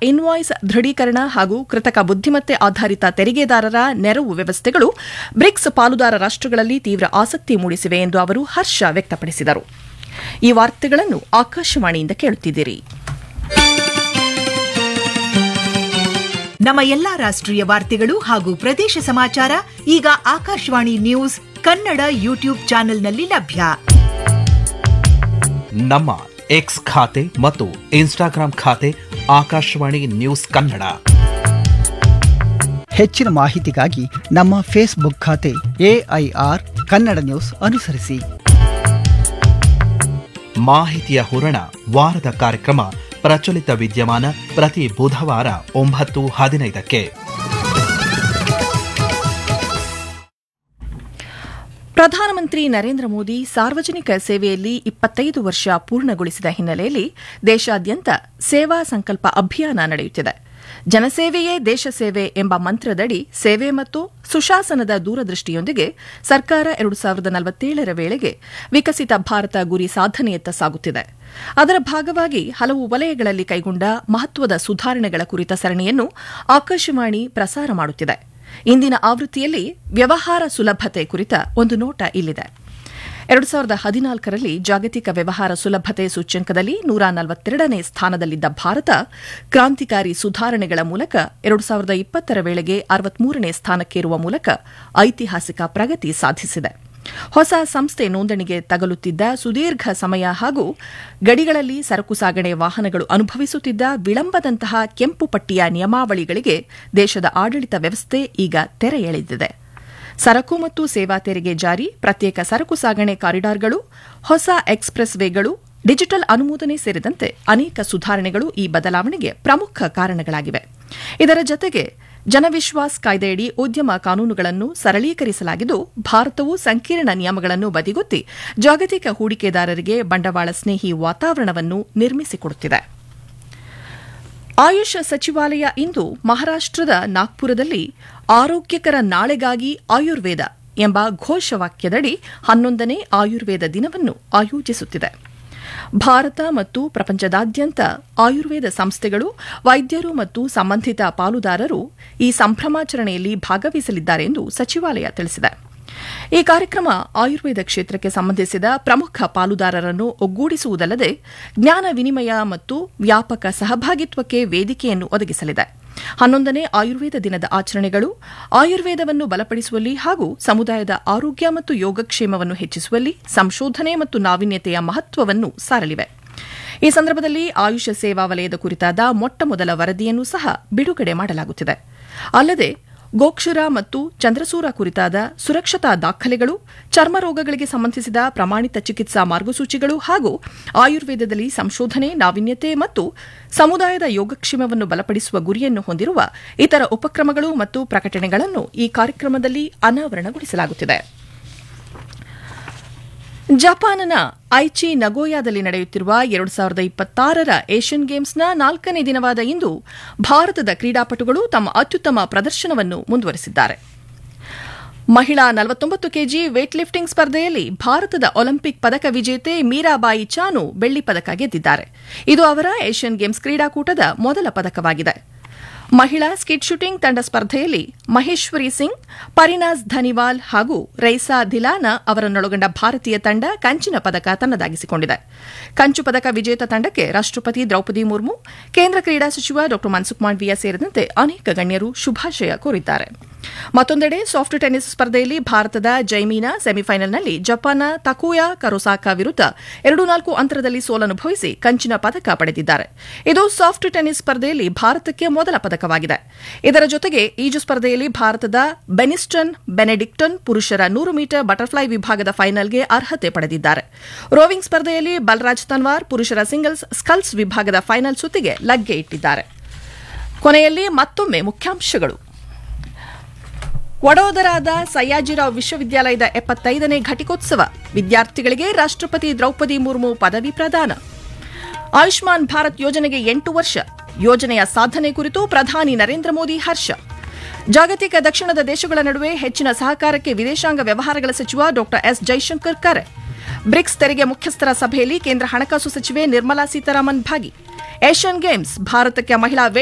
invoice ದೃಢೀಕರಣ ಹಾಗೂ ಕೃತಕ ಬುದ್ದಿಮತ್ತೆ ಆಧಾರಿತ ತೆರಿಗೆದಾರರ ನೆರವು ವ್ಯವಸ್ಥೆಗಳು ಬ್ರಿಕ್ಸ್ ಪಾಲುದಾರ ರಾಷ್ಟಗಳಲ್ಲಿ ತೀವ್ರ ಆಸಕ್ತಿ ಮೂಡಿಸಿವೆ ಎಂದು ಅವರು ಹರ್ಷ ವ್ಯಕ್ತಪಡಿಸಿದರು ಈ ವಾರ್ತೆಗಳನ್ನು ಆಕಾಶವಾಣಿಯಿಂದ ಕೇಳುತ್ತಿದ್ದೀರಿ ನಮ್ಮ ಎಲ್ಲಾ ರಾಷ್ಟ್ರೀಯ ವಾರ್ತೆಗಳು ಹಾಗೂ ಪ್ರದೇಶ ಸಮಾಚಾರ ಈಗ ಆಕಾಶವಾಣಿ ನ್ಯೂಸ್ ಕನ್ನಡ ಯೂಟ್ಯೂಬ್ ಚಾನೆಲ್ನಲ್ಲಿ ಲಭ್ಯ ನಮ್ಮ ಎಕ್ಸ್ ಖಾತೆ ಮತ್ತು ಇನ್ಸ್ಟಾಗ್ರಾಂ ಖಾತೆ ಆಕಾಶವಾಣಿ ನ್ಯೂಸ್ ಕನ್ನಡ ಹೆಚ್ಚಿನ ಮಾಹಿತಿಗಾಗಿ ನಮ್ಮ ಫೇಸ್ಬುಕ್ ಖಾತೆ ಎಐಆರ್ ಕನ್ನಡ ನ್ಯೂಸ್ ಅನುಸರಿಸಿ ಮಾಹಿತಿಯ ಹೂರಣ ವಾರದ ಕಾರ್ಯಕ್ರಮ ಪ್ರಚಲಿತ ವಿದ್ಯಮಾನ ಪ್ರತಿ ಬುಧವಾರ ಒಂಬತ್ತು ಹದಿನೈದಕ್ಕೆ ಪ್ರಧಾನಮಂತ್ರಿ ನರೇಂದ್ರ ಮೋದಿ ಸಾರ್ವಜನಿಕ ಸೇವೆಯಲ್ಲಿ ಇಪ್ಪತ್ತೈದು ವರ್ಷ ಪೂರ್ಣಗೊಳಿಸಿದ ಹಿನ್ನೆಲೆಯಲ್ಲಿ ದೇಶಾದ್ಯಂತ ಸೇವಾ ಸಂಕಲ್ಪ ಅಭಿಯಾನ ನಡೆಯುತ್ತಿದೆ ಜನಸೇವೆಯೇ ದೇಶ ಸೇವೆ ಎಂಬ ಮಂತ್ರದಡಿ ಸೇವೆ ಮತ್ತು ಸುಶಾಸನದ ದೂರದೃಷ್ಟಿಯೊಂದಿಗೆ ಸರ್ಕಾರ ಎರಡು ಸಾವಿರದ ನಲವತ್ತೇಳರ ವೇಳೆಗೆ ವಿಕಸಿತ ಭಾರತ ಗುರಿ ಸಾಧನೆಯತ್ತ ಸಾಗುತ್ತಿದೆ ಅದರ ಭಾಗವಾಗಿ ಹಲವು ವಲಯಗಳಲ್ಲಿ ಕೈಗೊಂಡ ಮಹತ್ವದ ಸುಧಾರಣೆಗಳ ಕುರಿತ ಸರಣಿಯನ್ನು ಆಕಾಶವಾಣಿ ಪ್ರಸಾರ ಮಾಡುತ್ತಿದೆ ಇಂದಿನ ಆವೃತ್ತಿಯಲ್ಲಿ ವ್ಯವಹಾರ ಸುಲಭತೆ ಕುರಿತ ಒಂದು ನೋಟ ಇಲ್ಲಿದೆ ಎರಡು ಸಾವಿರದ ಹದಿನಾಲ್ಕರಲ್ಲಿ ಜಾಗತಿಕ ವ್ಯವಹಾರ ಸುಲಭತೆ ಸೂಚ್ಯಂಕದಲ್ಲಿ ನೂರ ನಲವತ್ತೆರಡನೇ ಸ್ಥಾನದಲ್ಲಿದ್ದ ಭಾರತ ಕ್ರಾಂತಿಕಾರಿ ಸುಧಾರಣೆಗಳ ಮೂಲಕ ಎರಡು ಸಾವಿರದ ಇಪ್ಪತ್ತರ ವೇಳೆಗೆ ಅರವತ್ಮೂರನೇ ಸ್ಥಾನಕ್ಕೇರುವ ಮೂಲಕ ಐತಿಹಾಸಿಕ ಪ್ರಗತಿ ಸಾಧಿಸಿದೆ ಹೊಸ ಸಂಸ್ಥೆ ನೋಂದಣಿಗೆ ತಗಲುತ್ತಿದ್ದ ಸುದೀರ್ಘ ಸಮಯ ಹಾಗೂ ಗಡಿಗಳಲ್ಲಿ ಸರಕು ಸಾಗಣೆ ವಾಹನಗಳು ಅನುಭವಿಸುತ್ತಿದ್ದ ವಿಳಂಬದಂತಹ ಕೆಂಪು ಪಟ್ಟಿಯ ನಿಯಮಾವಳಿಗಳಿಗೆ ದೇಶದ ಆಡಳಿತ ವ್ಯವಸ್ಥೆ ಈಗ ತೆರೆ ಎಳೆದಿದೆ ಸರಕು ಮತ್ತು ಸೇವಾ ತೆರಿಗೆ ಜಾರಿ ಪ್ರತ್ಯೇಕ ಸರಕು ಸಾಗಣೆ ಕಾರಿಡಾರ್ಗಳು ಹೊಸ ಎಕ್ಸ್ಪ್ರೆಸ್ ವೇಗಳು ಡಿಜಿಟಲ್ ಅನುಮೋದನೆ ಸೇರಿದಂತೆ ಅನೇಕ ಸುಧಾರಣೆಗಳು ಈ ಬದಲಾವಣೆಗೆ ಪ್ರಮುಖ ಕಾರಣಗಳಾಗಿವೆ ಇದರ ಜತೆಗೆ ಜನವಿಶ್ವಾಸ್ ಕಾಯ್ದೆಯಡಿ ಉದ್ಯಮ ಕಾನೂನುಗಳನ್ನು ಸರಳೀಕರಿಸಲಾಗಿದ್ದು ಭಾರತವು ಸಂಕೀರ್ಣ ನಿಯಮಗಳನ್ನು ಬದಿಗೊತ್ತಿ ಜಾಗತಿಕ ಹೂಡಿಕೆದಾರರಿಗೆ ಬಂಡವಾಳ ಸ್ನೇಹಿ ವಾತಾವರಣವನ್ನು ನಿರ್ಮಿಸಿಕೊಡುತ್ತಿದೆ ಆಯುಷ್ ಸಚಿವಾಲಯ ಇಂದು ಮಹಾರಾಷ್ಟದ ನಾಗ್ಪುರದಲ್ಲಿ ಆರೋಗ್ಯಕರ ನಾಳೆಗಾಗಿ ಆಯುರ್ವೇದ ಎಂಬ ಘೋಷವಾಕ್ಯದಡಿ ಹನ್ನೊಂದನೇ ಆಯುರ್ವೇದ ದಿನವನ್ನು ಆಯೋಜಿಸುತ್ತಿದೆ ಭಾರತ ಮತ್ತು ಪ್ರಪಂಚದಾದ್ಯಂತ ಆಯುರ್ವೇದ ಸಂಸ್ಥೆಗಳು ವೈದ್ಯರು ಮತ್ತು ಸಂಬಂಧಿತ ಪಾಲುದಾರರು ಈ ಸಂಭ್ರಮಾಚರಣೆಯಲ್ಲಿ ಭಾಗವಹಿಸಲಿದ್ದಾರೆ ಎಂದು ಸಚಿವಾಲಯ ತಿಳಿಸಿದೆ ಈ ಕಾರ್ಯಕ್ರಮ ಆಯುರ್ವೇದ ಕ್ಷೇತ್ರಕ್ಕೆ ಸಂಬಂಧಿಸಿದ ಪ್ರಮುಖ ಪಾಲುದಾರರನ್ನು ಒಗ್ಗೂಡಿಸುವುದಲ್ಲದೆ ಜ್ಞಾನ ವಿನಿಮಯ ಮತ್ತು ವ್ಯಾಪಕ ಸಹಭಾಗಿತ್ವಕ್ಕೆ ವೇದಿಕೆಯನ್ನು ಒದಗಿಸಲಿದೆ ಹನ್ನೊಂದನೇ ಆಯುರ್ವೇದ ದಿನದ ಆಚರಣೆಗಳು ಆಯುರ್ವೇದವನ್ನು ಬಲಪಡಿಸುವಲ್ಲಿ ಹಾಗೂ ಸಮುದಾಯದ ಆರೋಗ್ಯ ಮತ್ತು ಯೋಗಕ್ಷೇಮವನ್ನು ಹೆಚ್ಚಿಸುವಲ್ಲಿ ಸಂಶೋಧನೆ ಮತ್ತು ನಾವೀನ್ಯತೆಯ ಮಹತ್ವವನ್ನು ಸಾರಲಿವೆ ಈ ಸಂದರ್ಭದಲ್ಲಿ ಆಯುಷ ಸೇವಾ ವಲಯದ ಕುರಿತಾದ ಮೊಟ್ಟಮೊದಲ ವರದಿಯನ್ನು ಸಹ ಬಿಡುಗಡೆ ಮಾಡಲಾಗುತ್ತಿದೆ ಅಲ್ಲದೆ ಗೋಕ್ಷುರ ಮತ್ತು ಚಂದ್ರಸೂರ ಕುರಿತಾದ ಸುರಕ್ಷತಾ ದಾಖಲೆಗಳು ಚರ್ಮ ರೋಗಗಳಿಗೆ ಸಂಬಂಧಿಸಿದ ಪ್ರಮಾಣಿತ ಚಿಕಿತ್ಸಾ ಮಾರ್ಗಸೂಚಿಗಳು ಹಾಗೂ ಆಯುರ್ವೇದದಲ್ಲಿ ಸಂಶೋಧನೆ ನಾವೀನ್ಯತೆ ಮತ್ತು ಸಮುದಾಯದ ಯೋಗಕ್ಷೇಮವನ್ನು ಬಲಪಡಿಸುವ ಗುರಿಯನ್ನು ಹೊಂದಿರುವ ಇತರ ಉಪಕ್ರಮಗಳು ಮತ್ತು ಪ್ರಕಟಣೆಗಳನ್ನು ಈ ಕಾರ್ಯಕ್ರಮದಲ್ಲಿ ಅನಾವರಣಗೊಳಿಸಲಾಗುತ್ತಿದೆ ಜಪಾನ್ನ ಐಚಿ ನಗೋಯಾದಲ್ಲಿ ನಡೆಯುತ್ತಿರುವ ಎರಡು ಸಾವಿರದ ಇಪ್ಪತ್ತಾರರ ಏಷ್ಯನ್ ಗೇಮ್ಸ್ನ ನಾಲ್ಕನೇ ದಿನವಾದ ಇಂದು ಭಾರತದ ಕ್ರೀಡಾಪಟುಗಳು ತಮ್ಮ ಅತ್ಯುತ್ತಮ ಪ್ರದರ್ಶನವನ್ನು ಮುಂದುವರೆಸಿದ್ದಾರೆ ಮಹಿಳಾ ನಲವತ್ತೊಂಬತ್ತು ಕೆಜಿ ವೇಟ್ ಲಿಫ್ಟಿಂಗ್ ಸ್ಪರ್ಧೆಯಲ್ಲಿ ಭಾರತದ ಒಲಿಂಪಿಕ್ ಪದಕ ವಿಜೇತೆ ಮೀರಾಬಾಯಿ ಚಾನು ಬೆಳ್ಳಿ ಪದಕ ಗೆದ್ದಿದ್ದಾರೆ ಇದು ಅವರ ಏಷ್ಯನ್ ಗೇಮ್ಸ್ ಕ್ರೀಡಾಕೂಟದ ಮೊದಲ ಪದಕವಾಗಿದೆ ಮಹಿಳಾ ಸ್ಕಿಟ್ ಶೂಟಿಂಗ್ ತಂಡ ಸ್ಪರ್ಧೆಯಲ್ಲಿ ಮಹೇಶ್ವರಿ ಸಿಂಗ್ ಪರಿನಾಜ್ ಧನಿವಾಲ್ ಹಾಗೂ ರೈಸಾ ಧಿಲಾನ ಅವರನ್ನೊಳಗೊಂಡ ಭಾರತೀಯ ತಂಡ ಕಂಚಿನ ಪದಕ ತನ್ನದಾಗಿಸಿಕೊಂಡಿದೆ ಕಂಚು ಪದಕ ವಿಜೇತ ತಂಡಕ್ಕೆ ರಾಷ್ಟಪತಿ ದ್ರೌಪದಿ ಮುರ್ಮು ಕೇಂದ್ರ ಕ್ರೀಡಾ ಸಚಿವ ಡಾ ಮನ್ಸುಖ್ ಮಾಂಡವಿಯಾ ಸೇರಿದಂತೆ ಅನೇಕ ಗಣ್ಯರು ಶುಭಾಶಯ ಕೋರಿದ್ದಾರೆ ಮತ್ತೊಂದೆಡೆ ಸಾಫ್ಟ್ ಟೆನ್ನಿಸ್ ಸ್ಪರ್ಧೆಯಲ್ಲಿ ಭಾರತದ ಜೈಮೀನಾ ಸೆಮಿಫೈನಲ್ನಲ್ಲಿ ಜಪಾನ್ನ ತಕುಯಾ ಕರೋಸಾಕಾ ವಿರುದ್ಧ ಎರಡು ನಾಲ್ಕು ಅಂತರದಲ್ಲಿ ಸೋಲನುಭವಿಸಿ ಕಂಚಿನ ಪದಕ ಪಡೆದಿದ್ದಾರೆ ಇದು ಸಾಫ್ಟ್ ಟೆನ್ನಿಸ್ ಸ್ಪರ್ಧೆಯಲ್ಲಿ ಭಾರತಕ್ಕೆ ಮೊದಲ ಪದಕವಾಗಿದೆ ಇದರ ಜೊತೆಗೆ ಈಜು ಸ್ಪರ್ಧೆಯಲ್ಲಿ ಭಾರತದ ಬೆನಿಸ್ಟನ್ ಬೆನೆಡಿಕ್ಟನ್ ಪುರುಷರ ನೂರು ಮೀಟರ್ ಬಟರ್ಫ್ಲೈ ವಿಭಾಗದ ಫೈನಲ್ಗೆ ಅರ್ಹತೆ ಪಡೆದಿದ್ದಾರೆ ರೋವಿಂಗ್ ಸ್ಪರ್ಧೆಯಲ್ಲಿ ಬಲರಾಜ್ ತನ್ವಾರ್ ಪುರುಷರ ಸಿಂಗಲ್ಸ್ ಸ್ಕಲ್ಸ್ ವಿಭಾಗದ ಫೈನಲ್ ಸುತ್ತಿಗೆ ಲಗ್ಗೆ ಇಟ್ಟಿದ್ದಾರೆ ಕೊನೆಯಲ್ಲಿ ಮತ್ತೊಮ್ಮೆ ಮುಖ್ಯಾಂಶಗಳು ವಡೋದರಾದ ಸಯ್ಯಾಜಿರಾವ್ ವಿಶ್ವವಿದ್ಯಾಲಯದ ಎಪ್ಪತ್ತೈದನೇ ಘಟಿಕೋತ್ಸವ ವಿದ್ಯಾರ್ಥಿಗಳಿಗೆ ರಾಷ್ಟಪತಿ ದ್ರೌಪದಿ ಮುರ್ಮು ಪದವಿ ಪ್ರದಾನ ಆಯುಷ್ಮಾನ್ ಭಾರತ್ ಯೋಜನೆಗೆ ಎಂಟು ವರ್ಷ ಯೋಜನೆಯ ಸಾಧನೆ ಕುರಿತು ಪ್ರಧಾನಿ ನರೇಂದ್ರ ಮೋದಿ ಹರ್ಷ ಜಾಗತಿಕ ದಕ್ಷಿಣದ ದೇಶಗಳ ನಡುವೆ ಹೆಚ್ಚಿನ ಸಹಕಾರಕ್ಕೆ ವಿದೇಶಾಂಗ ವ್ಯವಹಾರಗಳ ಸಚಿವ ಡಾ ಎಸ್ ಜೈಶಂಕರ್ ಕರೆ ಬ್ರಿಕ್ಸ್ ತೆರಿಗೆ ಮುಖ್ಯಸ್ಥರ ಸಭೆಯಲ್ಲಿ ಕೇಂದ್ರ ಹಣಕಾಸು ಸಚಿವೆ ನಿರ್ಮಲಾ ಸೀತಾರಾಮನ್ ಭಾಗಿ ಏಷ್ಯನ್ ಗೇಮ್ಸ್ ಭಾರತಕ್ಕೆ ಮಹಿಳಾ